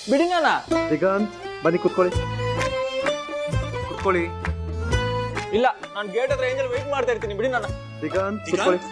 ಬಿಡಿ ನಾನ ದಿಗಂತ್ ಬನ್ನಿ ಕುತ್ಕೊಳ್ಳಿ ಕುತ್ಕೊಳ್ಳಿ ಇಲ್ಲ ನಾನು ಗೇಟ್ ಹತ್ರ ಏಂಜಲ್ ವೆಯ್ಟ್ ಮಾಡ್ತಾ ಇರ್ತೀನಿ ಬಿಡಿ ನಾನು ದಿಗಂತ್ ಕುತ್ಕೊಳ್ಳಿ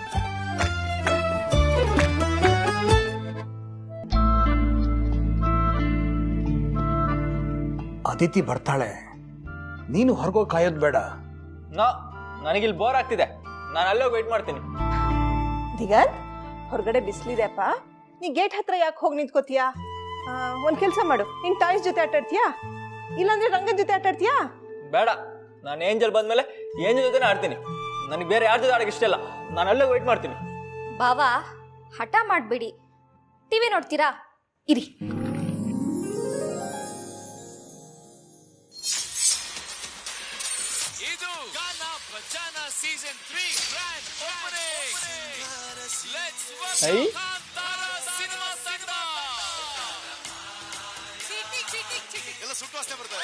ಅದಿತಿ ಬರ್ತಾಳೆ ನೀನು ಹೊರಗೋ ಕಾಯೋದು ಬೇಡ ನಾ ನನಗಿಲ್ಲಿ ಬೋರ್ ಆಗ್ತಿದೆ ನಾನು ಅಲ್ಲೇ ವೆಯ್ಟ್ ಮಾಡ್ತೀನಿ ದಿಗಂತ್ ಹೊರಗಡೆ ಬಿಸಿಲಿದೆಪ್ಪ ನೀ ಗೇಟ್ ಹತ್ರ ಯಾಕೆ ಹೋಗಿ ನಿಂತ್ಕೋತೀಯಾ ಆ, ಒಂದ್ ಕೆಲಸ ಮಾಡು ನಿನ್ ಟಾಯ್ಸ್ ಜೊತೆ ಆಟಾಡ್ತೀಯಾ ಇಲ್ಲಾಂದ್ರೆ ರಂಗನ್ ಜೊತೆ ಆಟಾಡ್ತೀಯಾ ಬೇಡ ನಾನು ಏಂಜಲ್ ಬಂದ್ಮೇಲೆ ಏಂಜಲ್ ಜೊತೆನೇ ಆಡ್ತೀನಿ ನನಗೆ ಬೇರೆ ಯಾರ ಜೊತೆ ಆಡಕ್ಕೆ ಇಷ್ಟ ಇಲ್ಲ ನಾನು ಅಲ್ಲೇ ವೆಯ್ಟ್ ಮಾಡ್ತೀನಿ ಬಾವಾ ಹಠ ಮಾಡ್ಬೇಡಿ ಟಿವಿ ನೋಡ್ತೀರಾ ಇರಿ ಇದು Gaana Bajaana season three grand opening let's I Kantara cinema ತಂಡ ಎಲ್ಲ ಸುಟ್ಟು ವಾಸನೆ ಬರ್ತದೆ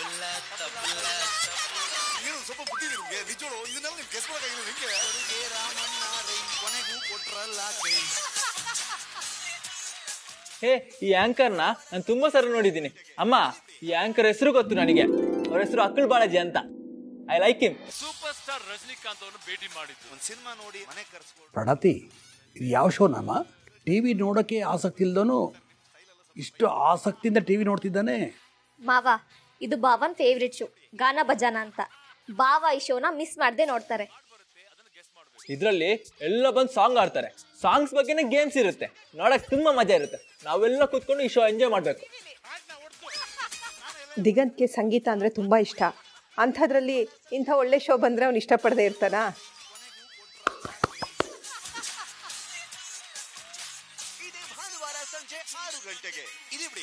ಏನು ಸ್ವಲ್ಪ ಬುದ್ಧಿ ಇದೆ ನಿಮ್ಗೆ ನಿಜೋಳು ಇದನ್ನೆಲ್ಲ ನಿಮ್ಗೆ ಗೆಸ್ ಮಾಡೋಕ್ಕಾಗಿಲ್ಲ ನಿಮ್ಗೆ ಕೊನೆಗೂ ಕೊಟ್ರಲ್ಲ ಕೈ ಹೇ ಈ ಆಂಕರ್ನ ನಾನು ತುಂಬಾ ಸರಿ ನೋಡಿದ್ದೀನಿ ಅಮ್ಮ ಈ ಆಂಕರ್ ಹೆಸರು ಗೊತ್ತು ನನಗೆ ಅವ್ರ ಹೆಸರು ಅಕ್ಕಲ್ ಬಾಲಾಜಿ ಅಂತ I like him superstar Rajinikanth ಅವರನ್ನು ಭೇಟಿ ಮಾಡಿದ್ದು ಒಂದು ಸಿನಿಮಾ ನೋಡಿ ಮನೆ ಕರ್ಸ್ಕೊಂಡು ಪ್ರಣತಿ ಇದು ಯಾವ ಶೋ ನಮ್ಮ ಟಿ ವಿ ನೋಡೋಕ್ಕೆ ಆಸಕ್ತಿ ಇಲ್ದೋನು ಇಷ್ಟು ಆಸಕ್ತಿಯಿಂದ ಟಿ ವಿ ನೋಡ್ತಿದ್ದಾನೆ ಮಾವ ಇದು ಬಾವನ್ ಫೇವ್ರೆಟ್ ಶೋ ಗಾನ ಭಜಾನ ಅಂತ ಬಾವ ಈ ಶೋನ ಮಿಸ್ ಮಾಡದೆ ನೋಡ್ತಾರೆ ಇದರಲ್ಲಿ ಎಲ್ಲ ಬಂದು ಸಾಂಗ್ ಆಡ್ತಾರೆ ಸಾಂಗ್ಸ್ ಬಗ್ಗೆನೇ ಗೇಮ್ಸ್ ಇರುತ್ತೆ ನೋಡಕ್ ತುಂಬಾ ಮಜಾ ಇರುತ್ತೆ ನಾವೆಲ್ಲ ಕೂತ್ಕೊಂಡು ಈ ಶೋ ಎಂಜಾಯ್ ಮಾಡ್ಬೇಕು ದಿಗಂತ್ಗೆ ಸಂಗೀತ ಅಂದ್ರೆ ತುಂಬಾ ಇಷ್ಟ ಅಂಥದ್ರಲ್ಲಿ ಇಂಥ ಒಳ್ಳೆ ಶೋ ಬಂದ್ರೆ ಅವ್ನು ಇಷ್ಟಪಡದೆ ಇರ್ತಾನಾ ಇದೇ ಭಾನುವಾರ ಸಂಜೆ ಆರು ಗಂಟೆಗೆ ಇದು ಬಿಡಿ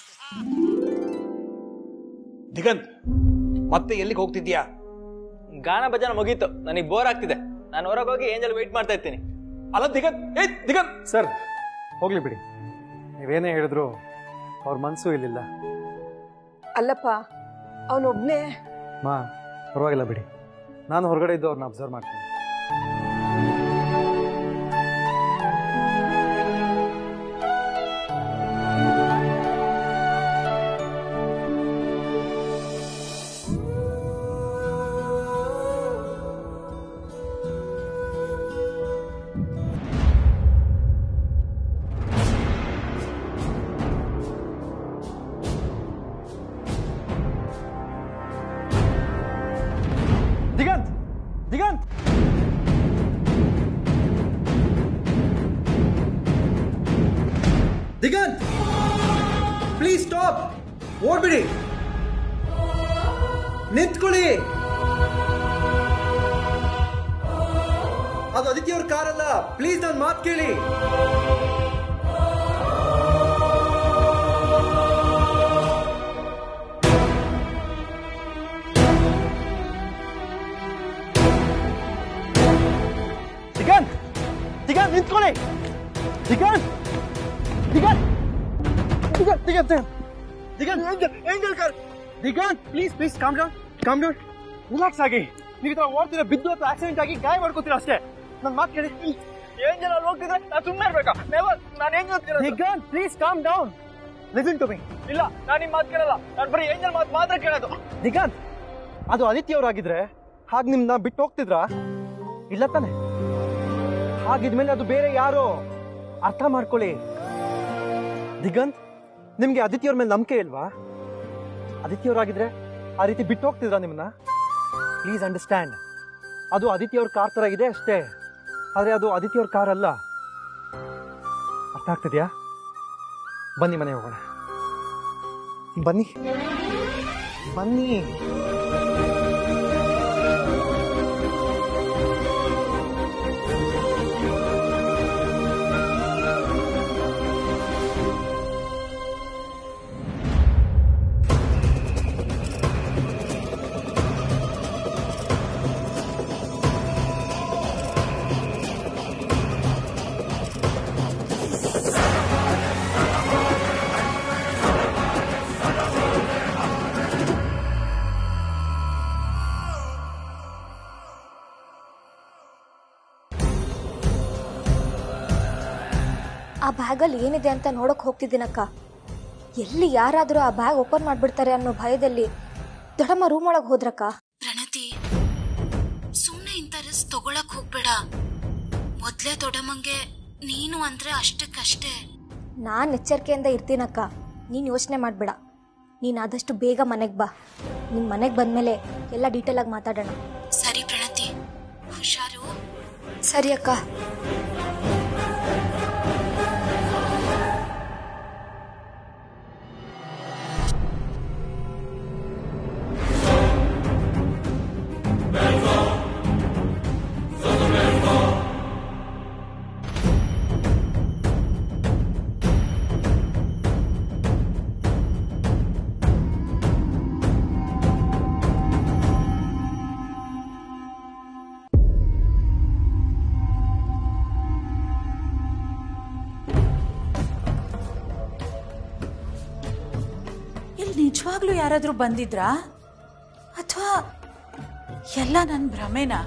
ದಿಗಂತ್ ಮತ್ತೆ ಎಲ್ಲಿಗೆ ಹೋಗ್ತಿದ್ಯಾ ಗಾನ ಭಜನ ಮುಗೀತು ನನಗೆ ಬೋರ್ ಆಗ್ತಿದೆ ನಾನು ಹೊರಗೆ ಹೋಗಿ ಏಂಜಲ್ ವೆಯ್ಟ್ ಮಾಡ್ತಾ ಇರ್ತೀನಿ ಅಲ್ಲ ದಿಗಂತ್ ಏ ದಿಗಂತ್ ಸರ್ ಹೋಗ್ಲಿ ಬಿಡಿ ನೀವೇನೇ ಹೇಳಿದ್ರು ಅವ್ರ ಮನಸ್ಸು ಇಲ್ಲಿಲ್ಲ ಅಲ್ಲಪ್ಪ ಅವನೊಬ್ನೇ ಮಾ ಪರವಾಗಿಲ್ಲ ಬಿಡಿ ನಾನು ಹೊರಗಡೆ ಇದ್ದು ಅವ್ರನ್ನ ಅಬ್ಸರ್ವ್ ಮಾಡ್ತೀನಿ ದಿಗಂತ್ ದಿಗಂತ್ ದಿಗಂತ್ ಪ್ಲೀಸ್ ಸ್ಟಾಪ್ ಓಡ್ಬಿಡಿ ನಿಂತ್ಕೊಳ್ಳಿ ಅದು ಅದಿತಿ ಅವ್ರ ಕಾರ್ ಅಲ್ಲ ಪ್ಲೀಸ್ ನನ್ನ ಮಾತು ಕೇಳಿ ದಿಗಂತ್ ದಿಗಂತ್ ನಿಂತ್ಕೊಳ್ಳಿ Diganth Diganth Diganth Diganth Diganth angel angel car Diganth please please calm down calm down relax ಆಗಿ ನೀವು ಈ ಥರ ಓಡ್ತೀರಾ ಬಿದ್ದು ಅಥವಾ ಆಕ್ಸಿಡೆಂಟ್ ಆಗಿ ಗಾಯ ಮಾಡ್ಕೋತೀರಾ ಅಷ್ಟೇ ನನ್ನ ಮಾತು ಕೇಳಿ ಏಂಜಲ್ ಅಲ್ಲಿ ಹೋಗ್ತಿದ್ರೆ ನಾನು ಸುಮ್ಮನೆ ಇರ್ಬೇಕಾ ನೆವರ್ ನಾನು ಹೆಂಗ್ ಹೋಗ್ತಿರೋದು Diganth please calm down listen to me ಇಲ್ಲ ನಾನು ನಿಮ್ಮ ಮಾತು ಕೇಳಲ್ಲ ನಾನು ಬರೀ ಏಂಜಲ್ ಮಾತು ಮಾತ್ರ ಕೇಳೋದು ದಿಗಂತ್ ಅದು ಆದಿತ್ಯ ಅವರಾಗಿದ್ರೆ ಹಾಗೆ ನಿಮ್ನ ಬಿಟ್ಟು ಹೋಗ್ತಿದ್ರಾ ಇಲ್ಲ ತಾನೆ ಹಾಗಿದ್ಮೇಲೆ ಅದು ಬೇರೆ ಯಾರೋ ಅರ್ಥ ಮಾಡ್ಕೊಳ್ಳಿ ದಿಗಂತ್ ನಿಮ್ಗೆ ಆದಿತ್ಯವ್ರ ಮೇಲೆ ನಂಬಿಕೆ ಇಲ್ವಾ ಆದಿತ್ಯವ್ರಾಗಿದ್ರೆ ಆ ರೀತಿ ಬಿಟ್ಟು ಹೋಗ್ತಿದ್ರಾ ನಿಮ್ಮನ್ನ ಪ್ಲೀಸ್ ಅಂಡರ್ಸ್ಟ್ಯಾಂಡ್ ಅದು ಆದಿತ್ಯವ್ರ ಕಾರ್ ತರ ಇದೆ ಅಷ್ಟೇ ಆದ್ರೆ ಅದು ಆದಿತ್ಯವ್ರ ಕಾರ್ ಅಲ್ಲ ಅರ್ಥ ಆಗ್ತಿದ್ಯಾ ಬನ್ನಿ ಮನೆ ಹೋಗೋಣ ಬನ್ನಿ ಬನ್ನಿ ಆ ಬ್ಯಾಗಲ್ಲಿ ಏನಿದೆ ಅಂತ ನೋಡಕ್ ಹೋಗ್ತಿದ್ದೀನಕ್ಕ ಎಲ್ಲಿ ಯಾರಾದರೂ ಆ ಬ್ಯಾಗ್ ಓಪನ್ ಮಾಡಿಬಿಡ್ತಾರೆ ಅನ್ನೋ ಭಯದಲ್ಲಿ ದೊಡ್ಡಮ್ಮ ರೂಮ್ ಒಳಗೆ ಹೋದ್ರಕ್ಕ ಪ್ರಣತಿ ಸುಮ್ಮನೆ ಇಂಥ ರಿಸ್ಕ್ ತಗೊಳಕ್ ಹೋಗ್ಬೇಡ ಮೊದ್ಲೇ ದೊಡ್ಡಮ್ಮಂಗೆ ನೀನು ಅಂದ್ರೆ ಅಷ್ಟಕ್ಕಷ್ಟೇ ನಾನು ಎಚ್ಚರಿಕೆಯಿಂದ ಇರ್ತೀನಕ್ಕ ನೀನು ಯೋಚನೆ ಮಾಡಬೇಡ ನೀನು ಆದಷ್ಟು ಬೇಗ ಮನೆಗೆ ಬಾ ನಿಮ್ಮ ಮನೆಗೆ ಬಂದಮೇಲೆ ಎಲ್ಲ ಡೀಟೇಲಾಗಿ ಮಾತಾಡೋಣ ಸರಿ ಪ್ರಣತಿ ಹುಷಾರು ಸರಿ ಅಕ್ಕ ಇಲ್ಲಿ ನಿಜವಾಗ್ಲೂ ಯಾರಾದ್ರೂ ಬಂದಿದ್ರಾ ಅಥವಾ ಎಲ್ಲ ನನ್ನ ಭ್ರಮೆನಾ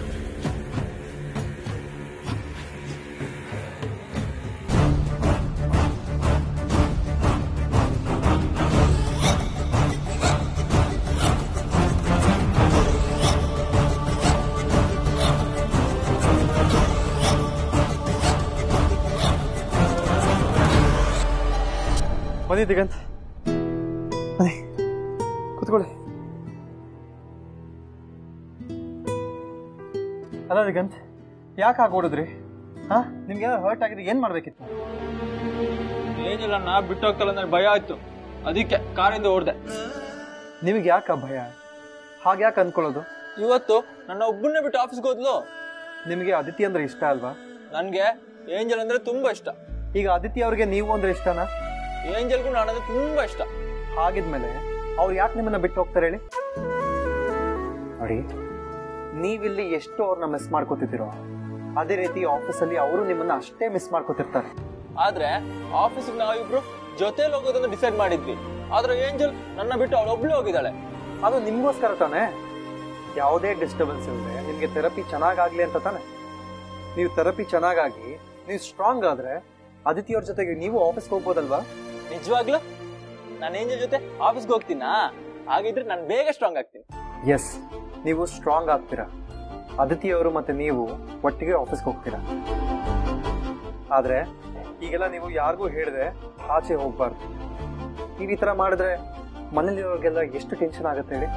ಬನ್ನಿ ದಿಗಂತ್ ಬನ್ನಿ ಕೂತ್ಕೊಳ್ಳಿ ಅಲ್ಲ ದಿಗಂತ್ ಯಾಕೆ ಹಾಗೆ ಓಡಿದ್ರಿ ಹಾ ನಿಮ್ಗೆ ಏನಾದ್ರು ಹರ್ಟ್ ಆಗಿದೆ ಏನ್ ಮಾಡ್ಬೇಕಿತ್ತು ಏನಿಲ್ಲ ನಾ ಬಿಟ್ಟು ಹೋಗ್ತಲ್ಲ ಅಂದ್ರೆ ಭಯ ಆಯ್ತು ಅದಕ್ಕೆ ಕಾರಿಂದ ಓಡ್ದೆ ನಿಮಗೆ ಯಾಕೆ ಆ ಭಯ ಹಾಗೆ ಯಾಕೆ ಅನ್ಕೊಳ್ಳೋದು ಇವತ್ತು ನನ್ನ ಒಬ್ಬನ್ನೇ ಬಿಟ್ಟು ಆಫೀಸ್ಗೆ ಹೋದ್ಲು ನಿಮಗೆ ಅದಿತಿ ಅಂದ್ರೆ ಇಷ್ಟ ಅಲ್ವಾ ನನ್ಗೆ ಏಂಜಲ್ ಅಂದ್ರೆ ತುಂಬಾ ಇಷ್ಟ ಈಗ ಅದಿತಿ ಅವ್ರಿಗೆ ನೀವು ಅಂದ್ರೆ ಇಷ್ಟನಾ ಏಂಜಲ್ಗೂ ನಾನಂದ್ರೆ ತುಂಬಾ ಇಷ್ಟ ಹಾಗಿದ್ಮೇಲೆ ಅವ್ರು ಯಾಕೆ ನಿಮ್ಮನ್ನ ಬಿಟ್ಟು ಹೋಗ್ತಾರೆ ಹೇಳಿ ನೋಡಿ ನೀವಿಲ್ಲಿ ಎಷ್ಟು ಅವ್ರನ್ನ ಮಿಸ್ ಮಾಡ್ಕೋತಿದ್ದೀರೋ ಅದೇ ರೀತಿ ಆಫೀಸಲ್ಲಿ ಅವರು ನಿಮ್ಮನ್ನ ಅಷ್ಟೇ ಮಿಸ್ ಮಾಡ್ಕೋತಿರ್ತಾರೆ ಆದ್ರೆ ಆಫೀಸಿಗೆ ನಾವಿಬ್ರು ಜೊತೆಲಿ ಹೋಗೋದನ್ನ ಡಿಸೈಡ್ ಮಾಡಿದ್ವಿ ಆದ್ರೆ ಏಂಜಲ್ ನನ್ನ ಬಿಟ್ಟು ಅವಳು ಒಬ್ಳು ಹೋಗಿದ್ದಾಳೆ ಅದು ನಿಮ್ಗೋಸ್ಕರ ತಾನೇ ಯಾವುದೇ ಡಿಸ್ಟರ್ಬೆನ್ಸ್ ಇಲ್ಲದೆ ನಿಮ್ಗೆ ಥೆರಪಿ ಚೆನ್ನಾಗಾಗ್ಲಿ ಅಂತ ತಾನೆ ನೀವು ಥೆರಪಿ ಚೆನ್ನಾಗಾಗಿ ನೀವು ಸ್ಟ್ರಾಂಗ್ ಆದ್ರೆ ಅದಿತಿ ಅವ್ರ ಜೊತೆಗೆ ನೀವು ಆಫೀಸ್ಗೆ ಹೋಗ್ಬೋದಲ್ವಾ ನಿಜವಾಗ್ಲೂ ನಾನು ಏಂಜಲ್ ಜೊತೆ ಆಫೀಸ್ಗೆ ಹೋಗ್ತೀನಾ ಹಾಗಿದ್ರೆ ನಾನು ಬೇಗ ಸ್ಟ್ರಾಂಗ್ ಆಗ್ತೀನಿ ಎಸ್ ನೀವು ಸ್ಟ್ರಾಂಗ್ ಆಗ್ತೀರಾ ಅದಿತಿ ಅವರು ಮತ್ತೆ ನೀವು ಒಟ್ಟಿಗೆ ಆಫೀಸ್ಗೆ ಹೋಗ್ತೀರಾ ಆದ್ರೆ ಈಗೆಲ್ಲ ನೀವು ಯಾರಿಗೂ ಹೇಳಿದ್ರೆ ಆಚೆ ಹೋಗ್ಬಾರ್ದು ನೀವು ಈ ತರ ಮಾಡಿದ್ರೆ ಮನೇಲಿರೋರಿಗೆಲ್ಲ ಎಷ್ಟು ಟೆನ್ಷನ್ ಆಗುತ್ತೆ ಹೇಳಿ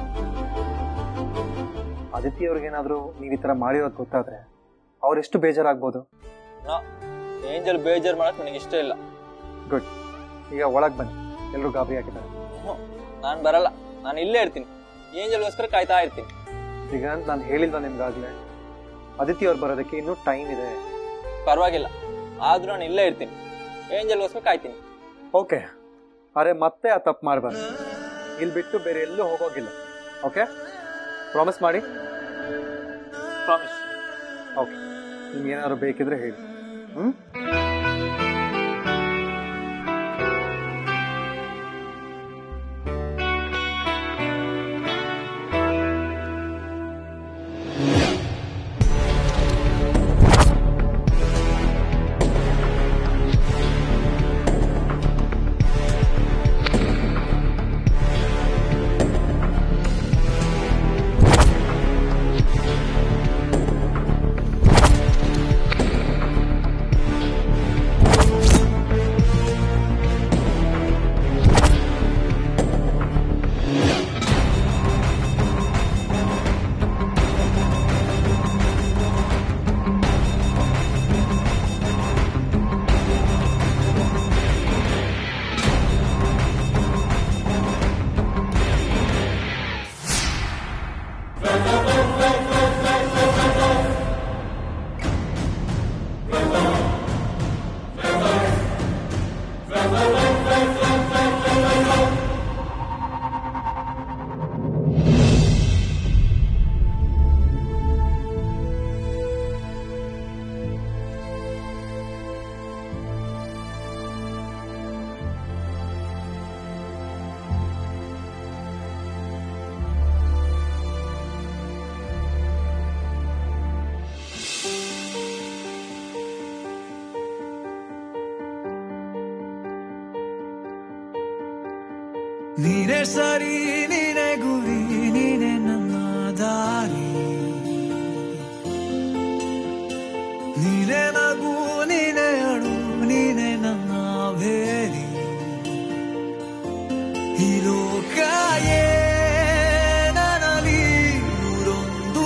ಅದಿತಿ ಅವ್ರಿಗೇನಾದ್ರೂ ನೀವು ಈ ತರ ಮಾಡಿರೋದು ಗೊತ್ತಾದ್ರೆ ಅವ್ರೆಷ್ಟು ಬೇಜಾರಾಗ್ಬೋದು ನಾ ಏಂಜಲ್ ಬೇಜಾರ್ ಮಾಡಕ್ ನನಗೆ ಇಷ್ಟ ಇಲ್ಲ ಗುಡ್ ಈಗ ಒಳಗ್ ಬನ್ನಿ ಎಲ್ಲರೂ ಗಾಬರಿ ಆಗಿದ್ದಾರೆ ನಾನು ಬರಲ್ಲ ನಾನು ಇಲ್ಲೇ ಇರ್ತೀನಿ ಏಂಜಲ್ಗೋಸ್ಕರ ಕಾಯ್ತಾ ಇರ್ತೀನಿ ಈಗ ನಾನು ಹೇಳಿಲ್ವಾ ನಿಮ್ಗಾಗ್ಲೇ ಅದಿತಿ ಅವ್ರು ಬರೋದಕ್ಕೆ ಇನ್ನೂ ಟೈಮ್ ಇದೆ ಪರವಾಗಿಲ್ಲ ಆದ್ರೂ ನಾನು ಇಲ್ಲೇ ಇರ್ತೀನಿ ಏಂಜಲ್ಗೋಸ್ಕರ ಕಾಯ್ತೀನಿ ಓಕೆ ಅರೆ ಮತ್ತೆ ಆ ತಪ್ಪು ಮಾಡಬಾರ್ದು ಇಲ್ಲಿ ಬಿಟ್ಟು ಬೇರೆ ಎಲ್ಲೂ ಹೋಗೋಗಿಲ್ಲ ಓಕೆ ಪ್ರಾಮಿಸ್ ಮಾಡಿ ಪ್ರಾಮಿಸ್ ಓಕೆ ನಿಮ್ಗೆ ಏನಾದ್ರು ಬೇಕಿದ್ರೆ ಹೇಳಿ ಹ್ಮ್ ನೀನೆ ಸರಿ ನೀನೆ ಗುರಿ ನೀನೆ ನನ್ನ ದಾರಿ ನೀನೆ ನಗು ನೀನೆ ಅಳು ನೀನೆ ನನ್ನ ಬೇರಿ ಈ ಲೋಕ ಏನಲಿ ನೂರೊಂದು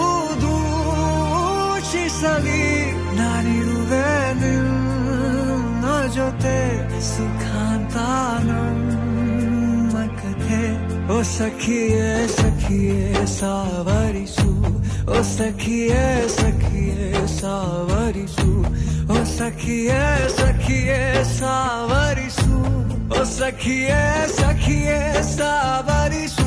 ದೂಷಿಸಲಿ ನಾನಿರುವೆ ನಿನ್ನ ಜೊತೆ ಸುಖಾಂತ ನಮ್ಮ ಕಥೆ ಓ ಸಖಿಯೇ ಸಖಿಯೇ ಸಾವರಿಸು ಓ ಸಖಿಯೇ ಸಖಿಯೇ ಸಾವರಿಸು ಓ ಸಖಿಯೇ ಸಖಿಯೇ ಸಾವರಿಸು ಓ ಸಖಿಯೇ ಸಖಿಯೇ ಸಾವರಿಸು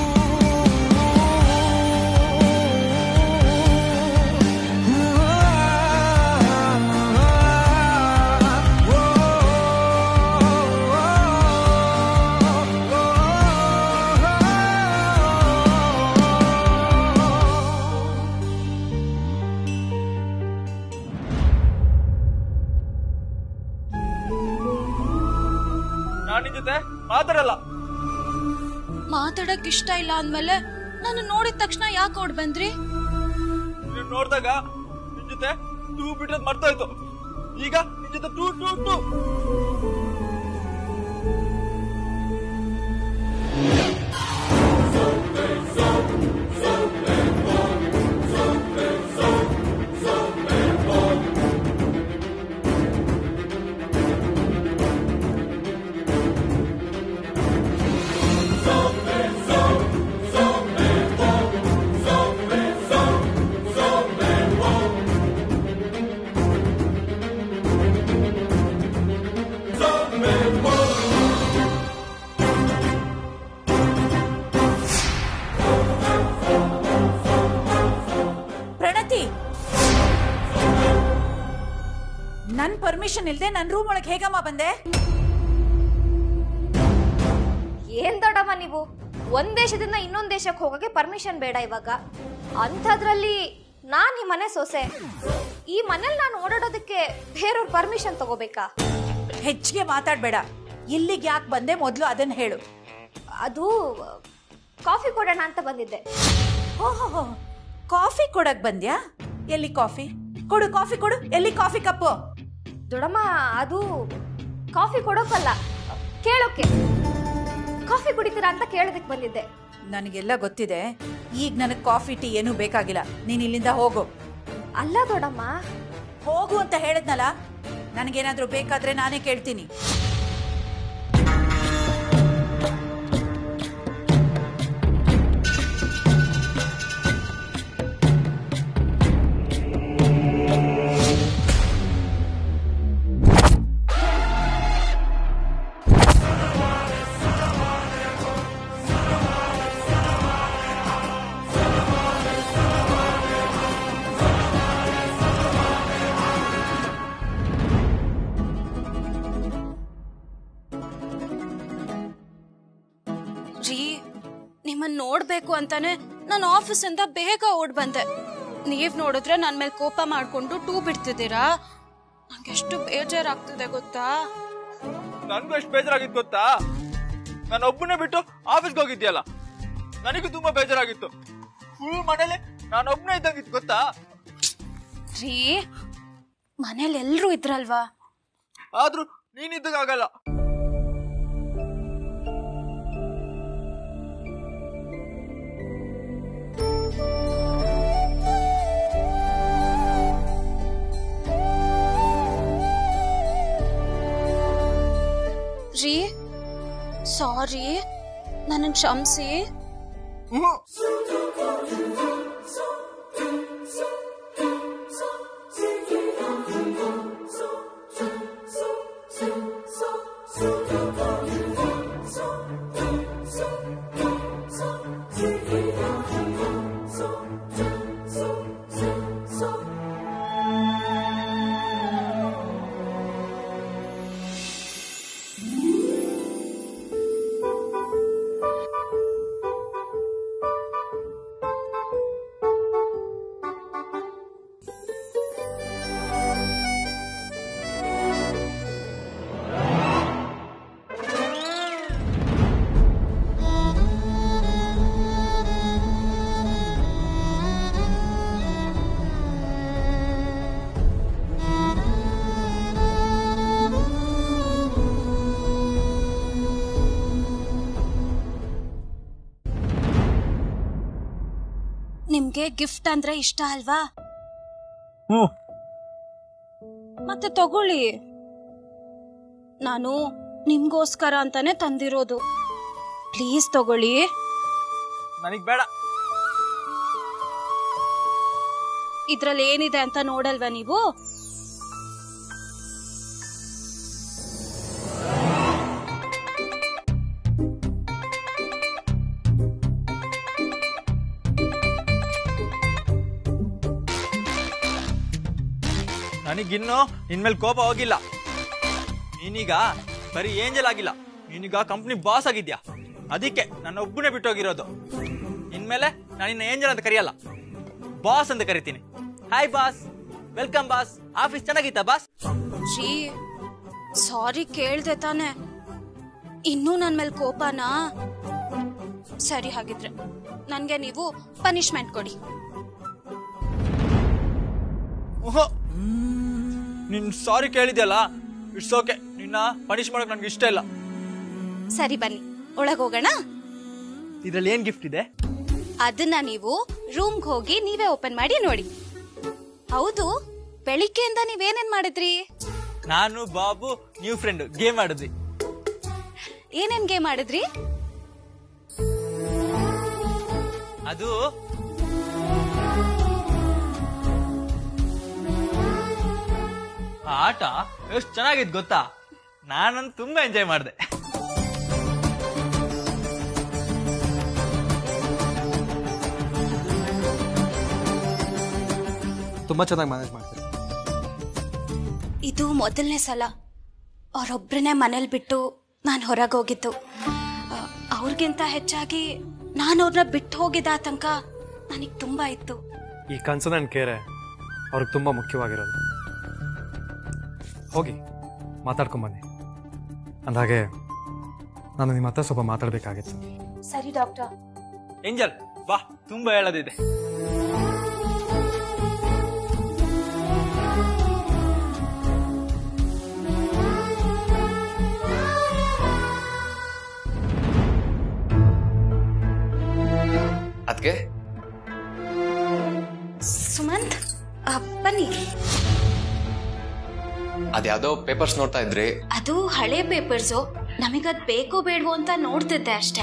ನಾನು ನಿನ್ ಜೊತೆ ಮಾತಾಡಲ್ಲ ಮಾತಾಡಕ್ ಇಷ್ಟ ಇಲ್ಲ ಅಂದ್ಮೇಲೆ ನಾನು ನೋಡಿದ ತಕ್ಷಣ ಯಾಕೆ ಓಡ್ ಬಂದ್ರಿ ನೀನ್ ನೋಡ್ದಾಗ ನಿನ್ ಜೊತೆ ಟೂ ಬಿಟ್ಟದ್ ಮರ್ತೋಯ್ತು ಈಗ ನಿನ್ ಜೊತೆ ಟೂ ಟೂ ಟೂ ಪ್ರಣತಿ ನನ್ ಪರ್ಮಿಷನ್ ಇಲ್ದೆ ನನ್ ರೂಮ್ ಒಳಗೆ ಹೇಗಮ್ಮ ಬಂದೆ ಏನ್ ದೊಡ್ಡಮ್ಮ ನೀವು ಒಂದ್ ದೇಶದಿಂದ ಇನ್ನೊಂದ್ ದೇಶಕ್ಕೆ ಹೋಗಕ್ಕೆ ಪರ್ಮಿಷನ್ ಬೇಡ ಇವಾಗ ಅಂಥದ್ರಲ್ಲಿ ನಾನ್ ಈ ಮನೆ ಸೊಸೆ ಈ ಮನೇಲಿ ನಾನು ಓಡಾಡೋದಕ್ಕೆ ಬೇರೆಯವ್ರ ಪರ್ಮಿಷನ್ ತಗೋಬೇಕಾ ಹೆಚ್ಚಿಗೆ ಮಾತಾಡ್ಬೇಡ ಇಲ್ಲಿಗೆ ಯಾಕೆ ಬಂದೆ ಮೊದಲು ಅದನ್ನ ಹೇಳು ಅದು ಕಾಫಿ ಕೊಡೋಣ ಅಂತ ಬಂದಿದ್ದೆ ಓಹೋ ಕಾಫಿ ಕೊಡಕ್ ಬಂದ್ಯಾ ಎಲ್ಲಿ ಕಾಫಿ ಕೊಡು ಕಾಫಿ ಕೊಡು ಎಲ್ಲಿ ಕಾಫಿ ಕಪ್ಪು ದೊಡ್ಡಮ್ಮ ಅದು ಕಾಫಿ ಕೊಡೋಕಲ್ಲ ಕೇಳೋಕೆ ಕಾಫಿ ಕುಡಿತೀರಾ ಅಂತ ಕೇಳೋದಕ್ಕೆ ಬಂದಿದ್ದೆ ನನಗೆಲ್ಲ ಗೊತ್ತಿದೆ ಈಗ ನನಗೆ ಕಾಫಿ ಟೀ ಏನೂ ಬೇಕಾಗಿಲ್ಲ ನೀನ್ ಇಲ್ಲಿಂದ ಹೋಗು ಅಲ್ಲ ದೊಡ್ಡಮ್ಮ ಹೋಗು ಅಂತ ಹೇಳಿದ್ನಲ್ಲ ನನಗೇನಾದ್ರೂ ಬೇಕಾದ್ರೆ ನಾನೇ ಕೇಳ್ತೀನಿ ರೀ ನಿಮ್ಮನ್ನ ನೋಡ್ಬೇಕು ಅಂತಾನೆ ನಾನು ಆಫೀಸಿಂದ ಬೇಗ ಓಡ್ ಬಂದೆ ನೀವ್ ನೋಡಿದ್ರೆ ನನ್ ಮೇಲೆ ಕೋಪ ಮಾಡ್ಕೊಂಡು ಟೂ ಬಿಡ್ತಿದ್ದೀರಾ ನಂಗೆ ಎಷ್ಟು ಬೇಜಾರಾಗ್ತಿದೆ ಗೊತ್ತಾ ನನ್ಗೂ ಎಷ್ಟು ಬೇಜಾರಾಗಿತ್ತು ಗೊತ್ತಾ ನಾನು ಒಬ್ಬನೇ ಬಿಟ್ಟು ಆಫೀಸ್ಗೆ ಹೋಗಿದ್ಯಲ್ಲ ನನಗೂ ತುಂಬಾ ಬೇಜಾರಾಗಿತ್ತು ಫುಲ್ ಮನೇಲಿ ನಾನು ಒಬ್ಬನೇ ಇದ್ದಂಗಿತ್ತು ಗೊತ್ತಾ ರೀ ಮನೇಲಿ ಎಲ್ರೂ ಇದ್ರಲ್ವಾ ಆದ್ರೂ ನೀನಿದ್ದಾಗಲ್ಲ ರೀ ಸಾರಿ ನನ್ನ ಕ್ಷಮಿಸಿ ನಿಮ್ಗೆ ಗಿಫ್ಟ್ ಅಂದ್ರೆ ಇಷ್ಟ ಅಲ್ವಾ ಹ್ಞೂ ಮತ್ತೆ ತಗೊಳ್ಳಿ ನಾನು ನಿಮ್ಗೋಸ್ಕರ ಅಂತಾನೆ ತಂದಿರೋದು ಪ್ಲೀಸ್ ತಗೊಳ್ಳಿ ನನಗ್ ಬೇಡ ಇದ್ರಲ್ಲಿ ಏನಿದೆ ಅಂತ ನೋಡಲ್ವಾ ನೀವು ನನಗಿನ್ನೂ ನಿನ್ಮೇಲೆ ಕೋಪ ಹೋಗಿಲ್ಲ ನೀನೀಗ ಬರೀ ಏಂಜಲ್ ಆಗಿಲ್ಲ ನೀನೀಗ ಕಂಪ್ನಿ ಬಾಸ್ ಆಗಿದ್ಯಾ ಅದಕ್ಕೆ ನನ್ನ ಒಬ್ಬನೇ ಬಿಟ್ಟೋಗಿರೋದು ಇನ್ಮೇಲೆ ನಾನು ನಿನ್ನ ಏಂಜಲ್ ಅಂತ ಕರೆಯಲ್ಲ ಬಾಸ್ ಅಂತ ಕರಿತೀನಿ hi boss welcome boss office ಚೆನ್ನಾಗಿತ್ತಾ ಬಾಸ್ ಜೀ ಸಾರಿ ಕೇಳ್ದೆ ತಾನೆ ಇನ್ನೂ ನನ್ ಮೇಲೆ ಕೋಪನಾ ಸರಿ ಹಾಗಿದ್ರೆ ನನ್ಗೆ ನೀವು ಪನಿಷ್ಮೆಂಟ್ ಕೊಡಿ ಓಹೋ ನಿನ್ ಸಾರಿ ಕೇಳಿದ್ಯಲ್ಲ ಇಟ್ಸ್ ಓಕೆ ನಿನ್ನ ಪನಿಷ್ ಮಾಡಕ್ ನನ್ಗೆ ಇಷ್ಟ ಇಲ್ಲ ಸರಿ ಬನ್ನಿ ಒಳಗ್ ಹೋಗೋಣ ಇದ್ರಲ್ಲಿ ಏನ್ ಗಿಫ್ಟ್ ಇದೆ ಅದನ್ನ ನೀವು ರೂಮ್ಗೆ ಹೋಗಿ ನೀವೇ ಓಪನ್ ಮಾಡಿ ನೋಡಿ ಹೌದು ಬೆಳಿಗ್ಗೆಯಿಂದ ನೀವೇನೇನ್ ಮಾಡಿದ್ರಿ ನಾನು ಬಾಬು ನ್ಯೂ ಫ್ರೆಂಡ್ ಗೇಮ್ ಆಡಿದ್ವಿ ಏನೇನ್ ಗೇಮ್ ಮಾಡಿದ್ರಿ ಅದು ಆ ಆಟ ಎಷ್ಟು ಚೆನ್ನಾಗಿತ್ತು ಗೊತ್ತಾ ನಾನಂತೂ ತುಂಬಾ ಎಂಜಾಯ್ ಮಾಡಿದೆ ತುಂಬ ಚೆನ್ನಾಗಿ ಮ್ಯಾನೇಜ್ ಮಾಡ್ತೀರಿ ಇದು ಮೊದಲನೇ ಸಲ ಅವರೊಬ್ಬರನ್ನೇ ಮನೇಲಿ ಬಿಟ್ಟು ನಾನು ಹೊರಗೆ ಹೋಗಿದ್ದು ಆ, ಅವ್ರಿಗಿಂತ ಹೆಚ್ಚಾಗಿ ನಾನು ಅವ್ರನ್ನ ಬಿಟ್ಟು ಹೋಗಿದ್ದ ಆತಂಕ ನನಗೆ ತುಂಬ ಇತ್ತು ಈ ಕನ್ಸು ನನ್ನ ಕೇರೆ ಅವ್ರಿಗೆ ತುಂಬ ಮುಖ್ಯವಾಗಿರೋದು ಹೋಗಿ ಮಾತಾಡ್ಕೊಂಬನ್ನಿ ಅಂದಾಗೆ ನಾನು ನಿಮ್ಮ ಹತ್ರ ಸ್ವಲ್ಪ ಮಾತಾಡಬೇಕಾಗಿತ್ತು ಸರಿ ಡಾಕ್ಟರ್ ಏಂಜಲ್ ಬಾ ತುಂಬಾ ಹೇಳೋದಿದೆ ಅದಕ್ಕೆ ಸುಮಂತ್ ಆ, ಬನ್ನಿ ಅದ್ಯಾವುದೋ ಪೇಪರ್ಸ್ ನೋಡ್ತಾ ಇದ್ರಿ ಅದು ಹಳೆ ಪೇಪರ್ಸು ನಮಗದ್ ಬೇಕೋ ಬೇಡವೋ ಅಂತ ನೋಡ್ತಿದ್ದೆ ಅಷ್ಟೇ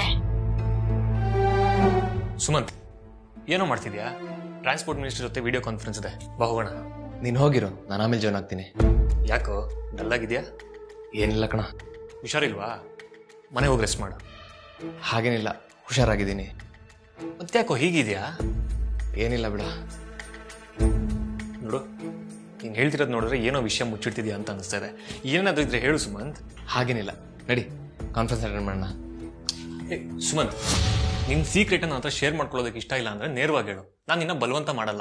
ಸುಮಂತ್ ಏನೋ ಮಾಡ್ತಿದ್ಯಾ ಟ್ರಾನ್ಸ್ಪೋರ್ಟ್ ಮಿನಿಸ್ಟರ್ ಜೊತೆ ವಿಡಿಯೋ ಕಾನ್ಫರೆನ್ಸ್ ಇದೆ ಬಾ ಹೋಗೋಣ ನೀನು ಹೋಗಿರು ನಾನು ಆಮೇಲೆ ಜಾಯ್ನ್ ಆಗ್ತೀನಿ ಯಾಕೋ ಡಲ್ಲಾಗಿದ್ಯಾ ಏನಿಲ್ಲ ಕಣ ಹುಷಾರಿಲ್ವಾ ಮನೆ ಹೋಗಿ ರೆಸ್ಟ್ ಮಾಡು ಹಾಗೇನಿಲ್ಲ ಹುಷಾರಾಗಿದ್ದೀನಿ ಮತ್ತ್ಯಾಕೋ ಹೀಗಿದ್ಯಾ ಏನಿಲ್ಲ ಬಿಡ ನೋಡು ನೀನು ಹೇಳ್ತಿರೋದು ನೋಡಿದ್ರೆ ಏನೋ ವಿಷಯ ಮುಚ್ಚಿಡ್ತಿದ್ಯಾ ಅಂತ ಅನಿಸ್ತಾ ಇದೆ ಏನಾದ್ರೂ ಇದ್ರೆ ಹೇಳು ಸುಮಂತ್ ಹಾಗೇನಿಲ್ಲ ನಡಿ ಕಾನ್ಫರೆನ್ಸ್ ಅಟೆಂಡ್ ಮಾಡೋಣ ಏ ಸುಮಂತ್ ನಿನ್ನ ಸೀಕ್ರೆಟ್ ನನ್ನ ಹತ್ರ ಶೇರ್ ಮಾಡ್ಕೊಳ್ಳೋದಕ್ಕೆ ಇಷ್ಟ ಇಲ್ಲ ಅಂದ್ರೆ ನೇರವಾಗಿ ಹೇಳು ನಾನು ನಿನ್ನ ಬಲವಂತ ಮಾಡಲ್ಲ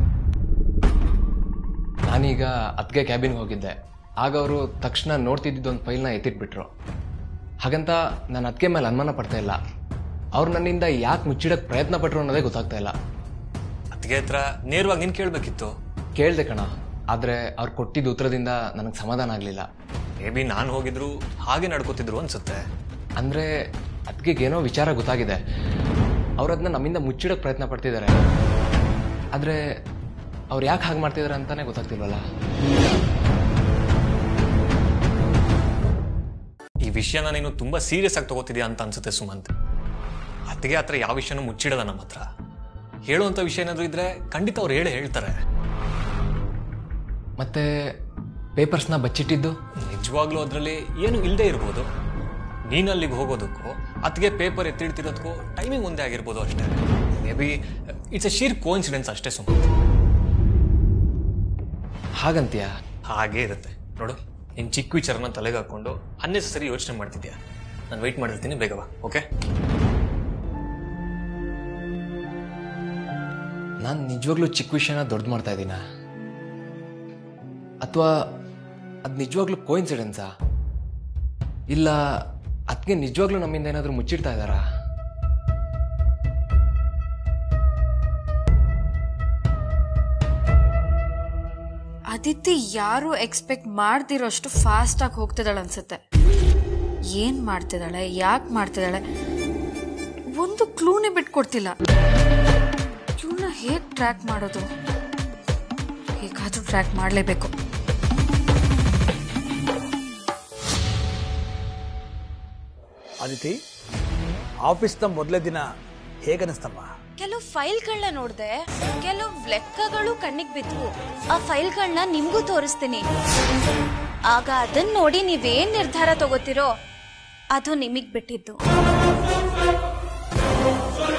ನಾನೀಗ ಅದ್ಗೆ ಕ್ಯಾಬಿನ್ಗೆ ಹೋಗಿದ್ದೆ ಆಗ ಅವರು ತಕ್ಷಣ ನೋಡ್ತಿದ್ದಿದ್ದು ಒಂದು ಫೈಲ್ನ ಎತ್ತಿಟ್ಬಿಟ್ರು ಹಾಗಂತ ನಾನು ಅದಕ್ಕೆ ಮೇಲೆ ಅನುಮಾನ ಪಡ್ತಾ ಇಲ್ಲ ಅವ್ರು ನನ್ನಿಂದ ಯಾಕೆ ಮುಚ್ಚಿಡಕ್ಕೆ ಪ್ರಯತ್ನ ಪಟ್ರು ಅನ್ನೋದೇ ಗೊತ್ತಾಗ್ತಾ ಇಲ್ಲ ಅದಕ್ಕೆ ಹತ್ರ ನೇರವಾಗಿ ನೀನು ಕೇಳಬೇಕಿತ್ತು ಕೇಳಿದೆ ಕಣ ಆದರೆ ಅವ್ರು ಕೊಟ್ಟಿದ್ದ ಉತ್ತರದಿಂದ ನನಗೆ ಸಮಾಧಾನ ಆಗಲಿಲ್ಲ ಮೇ ಬಿ ನಾನು ಹೋಗಿದ್ರು ಹಾಗೆ ನಡ್ಕೋತಿದ್ರು ಅನ್ಸುತ್ತೆ ಅಂದರೆ ಅದಕ್ಕೆ ಏನೋ ವಿಚಾರ ಗೊತ್ತಾಗಿದೆ ಅವ್ರು ಅದನ್ನ ನಮ್ಮಿಂದ ಮುಚ್ಚಿಡೋಕೆ ಪ್ರಯತ್ನ ಪಡ್ತಿದ್ದಾರೆ ಆದರೆ ಅವ್ರು ಯಾಕೆ ಹಾಗೆ ಮಾಡ್ತಿದ್ದಾರೆ ಅಂತಾನೆ ಗೊತ್ತಾಗ್ತಿಲ್ವಲ್ಲ ಈ ವಿಷಯನ ನೀನು ತುಂಬಾ ಸೀರಿಯಸ್ ಆಗಿ ತಗೋತಿದ್ಯಾ ಅಂತ ಅನ್ಸುತ್ತೆ ಸುಮಂತ್ ಅತ್ತಿಗೆ ಹತ್ರ ಯಾವ ವಿಷಯನೂ ಮುಚ್ಚಿಡಲ್ಲ ನಮ್ಮ ಹತ್ರ ಹೇಳುವಂಥ ವಿಷಯ ಏನಾದರೂ ಇದ್ರೆ ಖಂಡಿತ ಅವ್ರು ಹೇಳೇ ಹೇಳ್ತಾರೆ ಮತ್ತೆ ಪೇಪರ್ಸ್ನ ಬಚ್ಚಿಟ್ಟಿದ್ದು ನಿಜವಾಗ್ಲೂ ಅದರಲ್ಲಿ ಏನು ಇಲ್ಲದೆ ಇರ್ಬೋದು ನೀನು ಅಲ್ಲಿಗೆ ಹೋಗೋದಕ್ಕೂ ಅತ್ತಿಗೆ ಪೇಪರ್ ಎತ್ತಿಡ್ತಿರೋದಕ್ಕೂ ಟೈಮಿಂಗ್ ಒಂದೇ ಆಗಿರ್ಬೋದು ಅಷ್ಟೇ maybe it's a sheer coincidence ಅಷ್ಟೇ ಸುಮಂತ್ ಹಾಗಂತೀಯ ಹಾಗೇ ಇರುತ್ತೆ ನೋಡು ನೀನು ಚಿಕ್ಕ ವಿಚಾರನ ತಲೆಗೆ ಹಾಕೊಂಡು ಅನ್ನೆಸರಿ ಯೋಚನೆ ಮಾಡ್ತಿದ್ಯಾ ನಾನು ವೆಯ್ಟ್ ಮಾಡಿರ್ತೀನಿ ಬೇಗ ಬಾ ಓಕೆ ನಾನು ನಿಜವಾಗ್ಲೂ ಚಿಕ್ಕ ವಿಷಯನ ದೊಡ್ಡ ಮಾಡ್ತಾ ಇದ್ದೀನ ಅಥವಾ ಅದು ನಿಜವಾಗ್ಲೂ ಕೋಇನ್ಸಿಡೆನ್ಸಾ ಇಲ್ಲ ಅದಕ್ಕೆ ನಿಜವಾಗ್ಲೂ ನಮ್ಮಿಂದ ಏನಾದರೂ ಮುಚ್ಚಿಡ್ತಾ ಇದ್ದಾರಾ ಅದಿತಿ ಯಾರು ಎಕ್ಸ್ಪೆಕ್ಟ್ ಮಾಡ್ದಿರೋಷ್ಟು ಫಾಸ್ಟ್ ಆಗಿ ಹೋಗ್ತಿದ್ದಾಳೆ ಅನ್ಸುತ್ತೆ ಏನ್ ಮಾಡ್ತಿದ್ದಾಳೆ ಯಾಕೆ ಮಾಡ್ತಿದ್ದಾಳೆ ಒಂದು ಕ್ಲೂನೇ ಬಿಟ್ಕೊಡ್ತಿಲ್ಲ ಇವಳನ್ನ ಹೇಗೆ ಟ್ರ್ಯಾಕ್ ಮಾಡೋದು ಹೇಗಾದ್ರೂ ಟ್ರ್ಯಾಕ್ ಮಾಡಲೇಬೇಕು ಅದಿತಿ ಆಫೀಸ್ನ ಮೊದಲೇ ದಿನ ಹೇಗನಿಸ್ತಮ್ಮ ಕೆಲವು ಫೈಲ್ಗಳನ್ನ ನೋಡ್ದೆ ಕೆಲವು ಲೆಕ್ಕಗಳು ಕಣ್ಣಿಗೆ ಬಿದ್ವು ಆ ಫೈಲ್ಗಳನ್ನ ನಿಮ್ಗೂ ತೋರಿಸ್ತೀನಿ ಆಗ ಅದನ್ನ ನೋಡಿ ನೀವೇನ್ ನಿರ್ಧಾರ ತಗೋತಿರೋ ಅದು ನಿಮಗ್ ಬಿಟ್ಟಿದ್ದು